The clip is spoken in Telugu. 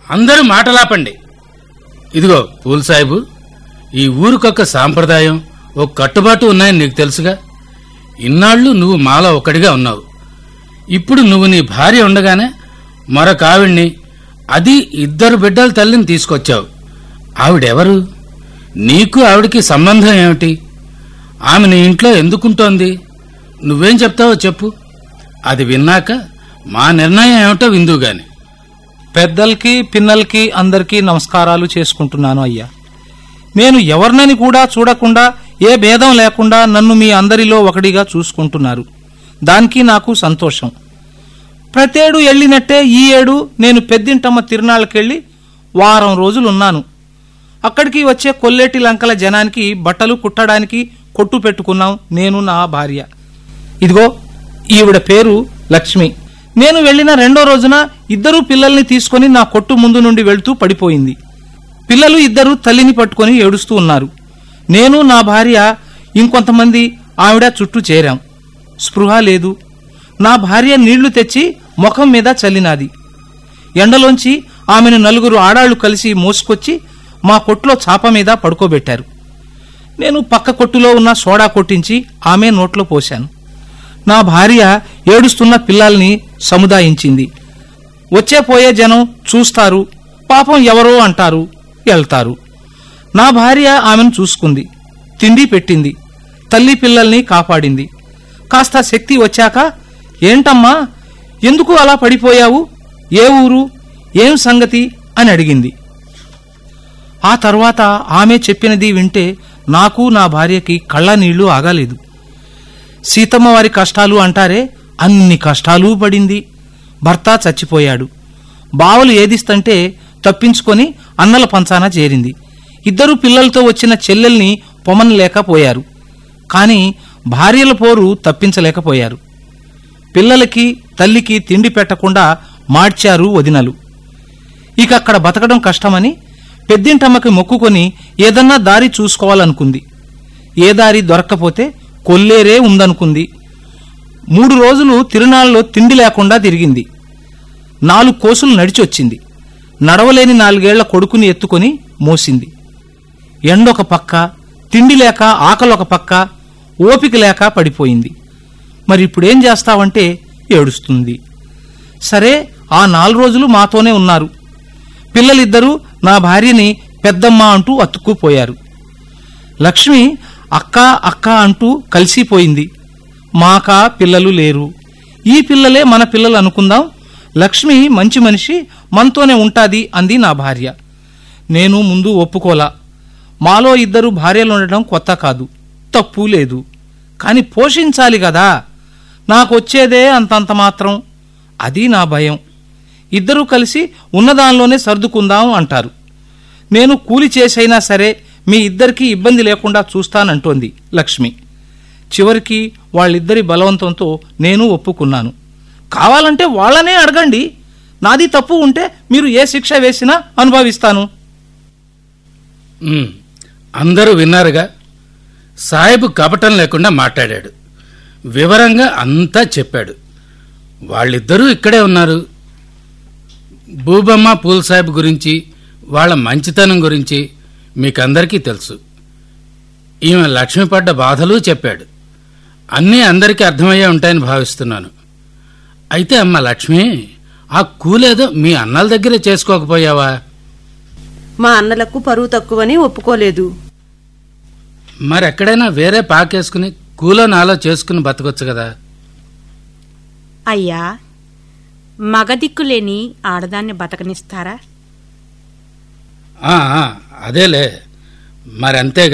అందరూ మాటలాపండి ఇదిగో పూల్ సాహిబు ఈ ఊరికొక సాంప్రదాయం ఒక కట్టుబాటు ఉన్నాయని నీకు తెలుసుగా ఇన్నాళ్ళు నువ్వు మాలో ఒకడిగా ఉన్నావు ఇప్పుడు నువ్వు నీ భార్య ఉండగానే మరొక ఆవిడ్ని అది ఇద్దరు బిడ్డల తల్లిని తీసుకొచ్చావు ఆవిడెవరు నీకు ఆవిడికి సంబంధం ఏమిటి ఆమె నీ ఇంట్లో ఎందుకుంటోంది నువ్వేం చెప్తావో చెప్పు అది విన్నాక మా నిర్ణయం ఏమిటో విందువు గాని పెద్దలకి పిన్నలకి అందరికీ నమస్కారాలు చేసుకుంటున్నాను అయ్యా నేను ఎవరినని కూడా చూడకుండా ఏ భేదం లేకుండా నన్ను మీ అందరిలో ఒకడిగా చూసుకుంటున్నారు దానికి నాకు సంతోషం ప్రతేడు వెళ్ళినట్టే ఈ ఏడు నేను పెద్దింటమ్మ తిరునాళ్ళకెళ్ళి వారం రోజులున్నాను అక్కడికి వచ్చే కొల్లేటి లంకల జనానికి బట్టలు కుట్టడానికి కొట్టు పెట్టుకున్నాం నేను నా భార్య ఇదిగో ఈవిడ పేరు లక్ష్మి నేను వెళ్ళిన రెండో రోజున ఇద్దరు పిల్లల్ని తీసుకొని నా కొట్టు ముందు నుండి వెళ్తూ పడిపోయింది పిల్లలు ఇద్దరు తల్లిని పట్టుకొని ఏడుస్తూ ఉన్నారు నేను నా భార్య ఇంకొంతమంది ఆవిడ చుట్టూ చేరాం స్పృహ లేదు నా భార్య నీళ్లు తెచ్చి ముఖం మీద చల్లినాది ఎండలోంచి ఆమెను నలుగురు ఆడాళ్లు కలిసి మోసుకొచ్చి మా కొట్లో చాప మీద పడుకోబెట్టారు నేను పక్క కొట్టులో ఉన్న సోడా కొట్టించి ఆమె నోట్లో పోశాను నా భార్య ఏడుస్తున్న పిల్లల్ని సముదాయించింది వచ్చే పోయే జనం చూస్తారు పాపం ఎవరో అంటారు వెళ్తారు నా భార్య ఆమెను చూసుకుంది తిండి పెట్టింది తల్లి పిల్లల్ని కాపాడింది కాస్త శక్తి వచ్చాక ఏంటమ్మా ఎందుకు అలా పడిపోయావు ఏ ఊరు ఏం సంగతి అని అడిగింది ఆ తర్వాత ఆమె చెప్పినది వింటే నాకు నా భార్యకి కళ్ళ నీళ్లు ఆగలేదు సీతమ్మ వారి కష్టాలు అంటారే అన్ని కష్టాలు పడింది భర్త చచ్చిపోయాడు బావలు ఏదిస్తంటే తప్పించుకొని అన్నల పంచాన చేరింది ఇద్దరు పిల్లలతో వచ్చిన చెల్లెల్ని పొమనలేకపోయారు కాని భార్యల పోరు తప్పించలేకపోయారు పిల్లలకి తల్లికి తిండి పెట్టకుండా మార్చారు వదినలు ఇక అక్కడ బతకడం కష్టమని పెద్దింటమ్మకి మొక్కుకొని ఏదన్నా దారి చూసుకోవాలనుకుంది ఏ దారి దొరక్కపోతే కొల్లేరే ఉందనుకుంది మూడు రోజులు తిరునాళ్ళలో తిండి లేకుండా తిరిగింది నాలుగు కోసులు నడిచొచ్చింది నడవలేని నాలుగేళ్ల కొడుకుని ఎత్తుకొని మోసింది ఎండొక పక్క తిండి లేక ఆకలొక పక్క ఓపిక లేక పడిపోయింది మరి ఇప్పుడేం చేస్తావంటే ఏడుస్తుంది సరే ఆ నాలుగు రోజులు మాతోనే ఉన్నారు పిల్లలిద్దరూ నా భార్యని పెద్దమ్మ అంటూ అతుక్కుపోయారు లక్ష్మి అక్క అక్క అంటూ కలిసిపోయింది మాకా పిల్లలు లేరు ఈ పిల్లలే మన పిల్లలు అనుకుందాం లక్ష్మి మంచి మనిషి మనతోనే ఉంటాది అంది నా భార్య నేను ముందు ఒప్పుకోలా మాలో ఇద్దరు భార్యలు ఉండడం కొత్త కాదు తప్పు లేదు కాని పోషించాలి కదా నాకొచ్చేదే అంతంత మాత్రం అది నా భయం ఇద్దరూ కలిసి ఉన్నదానిలోనే సర్దుకుందాం అంటారు నేను కూలి చేసైనా సరే మీ ఇద్దరికీ ఇబ్బంది లేకుండా చూస్తానంటోంది లక్ష్మి చివరికి వాళ్ళిద్దరి బలవంతంతో నేను ఒప్పుకున్నాను కావాలంటే వాళ్ళనే అడగండి నాది తప్పు ఉంటే మీరు ఏ శిక్ష వేసినా అనుభవిస్తాను ఉమ్, అందరూ విన్నారుగా సాహెబు కపటం లేకుండా మాట్లాడాడు వివరంగా అంతా చెప్పాడు వాళ్ళిద్దరూ ఇక్కడే ఉన్నారు భూబమ్మ పూల్ సాహెబ్ గురించి వాళ్ళ మంచితనం గురించి మీకందరికీ తెలుసు ఈమె లక్ష్మి పడ్డ బాధలు చెప్పాడు అన్నీ అందరికీ అర్థమయ్యే ఉంటాయని భావిస్తున్నాను అయితే అమ్మ లక్ష్మి ఆ కూలేదో మీ అన్నల దగ్గరే చేసుకోకపోయావా మా అన్నలకు పరువు తక్కువని ఒప్పుకోలేదు మరెక్కడైనా వేరే పాకేసుకుని కూలో నాలో చేసుకుని బతకొచ్చు కదా అయ్యా మగదిక్కులేని ఆడదాన్ని బతకనిస్తారా ఆ, ఆ, అదేలే మరంతేగా